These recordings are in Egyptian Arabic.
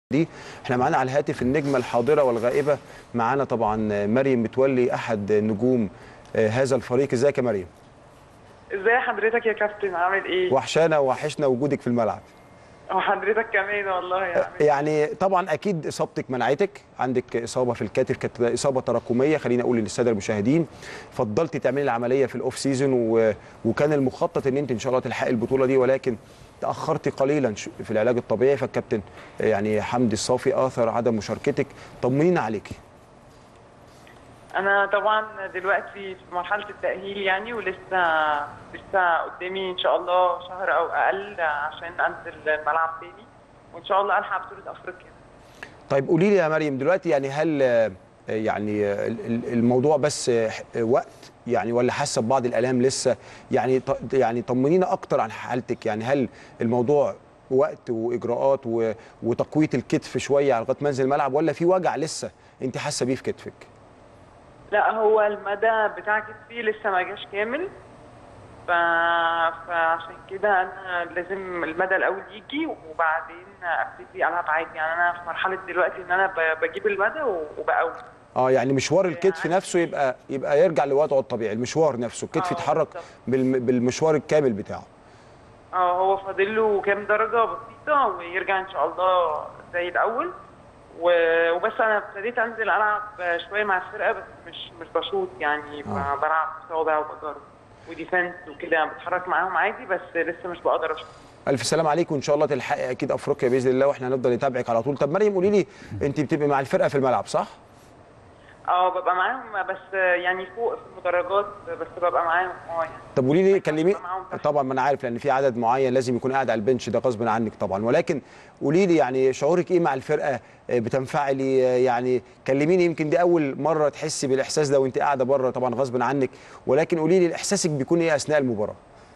دي احنا معانا على الهاتف النجمه الحاضره والغائبه معانا طبعا مريم متولي احد نجوم آه، هذا الفريق ازيك يا مريم ازاي حضرتك يا كابتن عامل ايه؟ وحشانا وحشنا وجودك في الملعب وحضرتك كمان والله يا عمي. يعني طبعا اكيد اصابتك منعتك عندك اصابه في الكتف كانت اصابه تراكميه خليني اقول للساده المشاهدين فضلتي تعملي العمليه في الاوف سيزون و... وكان المخطط ان انت ان شاء الله تلحقي البطوله دي ولكن تاخرتي قليلا ش- في العلاج الطبيعي فالكابتن يعني حمدي الصافي اثر عدم مشاركتك طمنينا عليكي انا طبعا دلوقتي في مرحله التاهيل يعني ولسه لسه قدامي ان شاء الله شهر او اقل عشان انزل الملعب تاني وان شاء الله الحق بطوله افريقيا طيب قولي لي يا مريم دلوقتي يعني هل آه، يعني آه، ال- ال- الموضوع بس آه، وقت يعني ولا حاسه ببعض الالام لسه يعني ط- يعني طمنينا اكتر عن حالتك يعني هل الموضوع وقت واجراءات و- وتقويه الكتف شويه على لغايه ما انزل الملعب ولا في وجع لسه انت حاسه بيه في كتفك؟ لا هو المدى بتاع كتفي لسه ما جاش كامل ف... فعشان كده انا لازم المدى الاول يجي وبعدين ابتدي العب عادي يعني انا في مرحله دلوقتي ان انا ب... بجيب المدى وبقوم اه يعني مشوار الكتف يعني- نفسه يبقى يبقى يرجع لوضعه الطبيعي المشوار نفسه الكتف آه، يتحرك بالظبط. بالم- بالمشوار الكامل بتاعه اه هو فاضل له كام درجة بسيطة ويرجع إن شاء الله زي الأول و- وبس أنا ابتديت أنزل ألعب شوية مع الفرقة بس مش مش بشوط يعني آه. ب- بلعب صوابع وبجرب وديفنس وكده بتحرك معاهم عادي بس لسه مش بقدر أشوط الف سلام عليك وان شاء الله تلحقي اكيد افريقيا باذن الله واحنا هنفضل نتابعك على طول طب مريم قولي لي انت بتبقي مع الفرقه في الملعب صح اه ببقى معاهم بس يعني فوق في المدرجات بس ببقى معاهم اه يعني طب قولي لي مش كلمي ببقى معاهم تحت. طبعا ما انا عارف لان في عدد معين لازم يكون قاعد على البنش ده غصب عنك طبعا ولكن قولي لي يعني شعورك ايه مع الفرقه آه، بتنفعلي آه، يعني كلميني يمكن دي اول مره تحسي بالاحساس ده وانت قاعده بره طبعا غصب عنك ولكن قولي لي احساسك بيكون ايه اثناء المباراه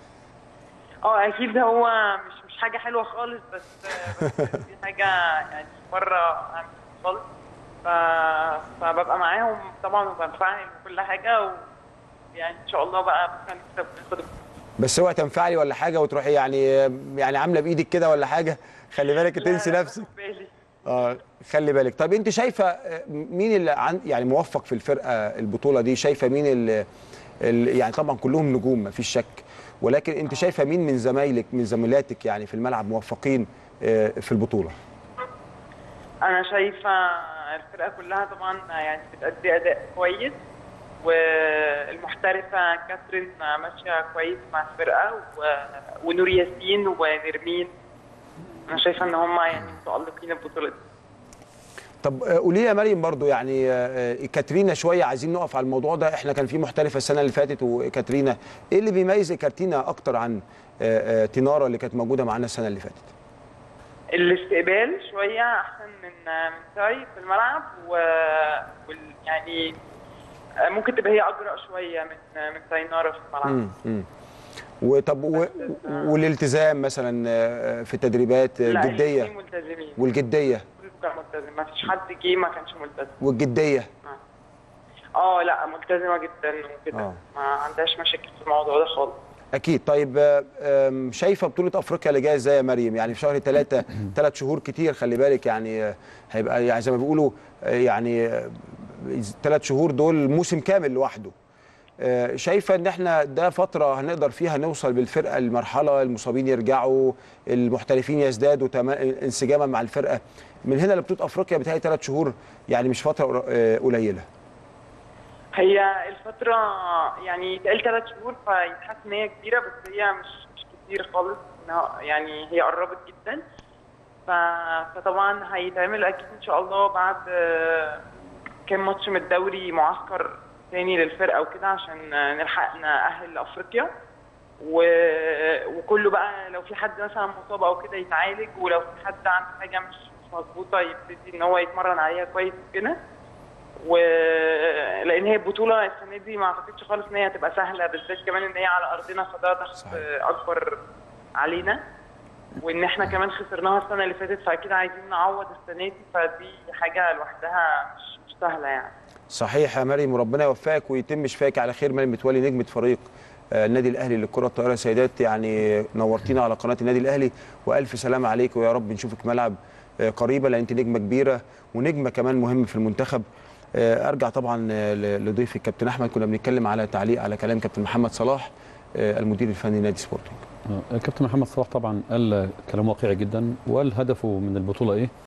اه اكيد هو مش مش حاجه حلوه خالص بس بس دي حاجه يعني بره عن خالص ف... فببقى معاهم طبعا وبنفعل وكل حاجه و... يعني ان شاء الله بقى ممكن نكسب وناخد بس اوعي تنفعلي ولا حاجه وتروحي يعني يعني عامله بايدك كده ولا حاجه خلي بالك تنسي لا، لا، نفسك باخد بالي. اه خلي بالك طب انت شايفه آه، مين اللي عن يعني موفق في الفرقه البطوله دي شايفه مين اللي اللي- يعني طبعا كلهم نجوم ما فيش شك ولكن انت شايفه مين من زمايلك من زميلاتك يعني في الملعب موفقين آه، في البطوله انا شايفه الفرقه كلها طبعا يعني بتأدي اداء كويس والمحترفه كاترين ماشيه كويس مع الفرقه و... ونور ياسين ونرمين انا شايفه ان هم يعني متالقين البطوله دي طب آه، قولي لي يا مريم برضو يعني آه، آه، كاترينا شويه عايزين نقف على الموضوع ده احنا كان في محترفه السنه اللي فاتت وكاترينا ايه اللي بيميز كاترينا اكتر عن آه، آه، تينارا اللي كانت موجوده معانا السنه اللي فاتت الاستقبال شويه احسن من من تاي في الملعب و وال- يعني ممكن تبقى هي اجرأ شويه من من تاينارا في الملعب امم امم وطب و... والالتزام مثلا آه، في التدريبات آه، لا الجديه الاثنين ملتزمين والجديه كله كان ملتزم ما فيش حد جه ما كانش ملتزم والجديه اه لا ملتزمه جدا وكده آه. ما عندهاش مشاكل في الموضوع ده خالص اكيد طيب آه، آم، شايفه بطوله افريقيا اللي جايه ازاي يا مريم يعني في شهر ثلاثة ثلاث شهور كتير خلي بالك يعني آه، هيبقى يعني زي ما بيقولوا آه، يعني ثلاث شهور دول موسم كامل لوحده آه، شايفه ان احنا ده فتره هنقدر فيها نوصل بالفرقه لمرحله المصابين يرجعوا المحترفين يزدادوا تما- انسجاما مع الفرقه من هنا لبطوله افريقيا بتهيألي ثلاث شهور يعني مش فتره قر- آه، قليله هي الفترة يعني تقل ثلاث شهور فيتحس ان هي كبيرة بس هي مش مش كتير خالص إنها- يعني هي قربت جدا ف... فطبعا هيتعمل اكيد ان شاء الله بعد آه، كام ماتش من الدوري معسكر تاني للفرقة وكده عشان آه، نلحق نأهل لأفريقيا و... وكله بقى لو في حد مثلا مصاب او كده يتعالج ولو في حد عنده حاجة مش مش مظبوطة يبتدي ان هو يتمرن عليها كويس كده ولان هي البطوله السنه دي ما اعتقدش خالص ان هي هتبقى سهله بالذات كمان ان هي على ارضنا فده ضغط صحيح. اكبر علينا وان احنا كمان خسرناها السنه اللي فاتت فاكيد عايزين نعوض السنه دي فدي حاجه لوحدها مش مش سهله يعني صحيح يا مريم وربنا يوفقك ويتم شفاك على خير مريم متولي نجمه فريق آه، النادي الاهلي للكره الطائره سيدات يعني نورتينا على قناه النادي الاهلي والف سلامه عليك ويا رب نشوفك ملعب آه، قريبه لان انت نجمه كبيره ونجمه كمان مهم في المنتخب آه، ارجع طبعا آه، ل- لضيفي الكابتن احمد كنا بنتكلم على تعليق على كلام كابتن محمد صلاح آه، المدير الفني نادي سبورتنج آه، الكابتن محمد صلاح طبعا قال كلام واقعي جدا وقال هدفه من البطوله ايه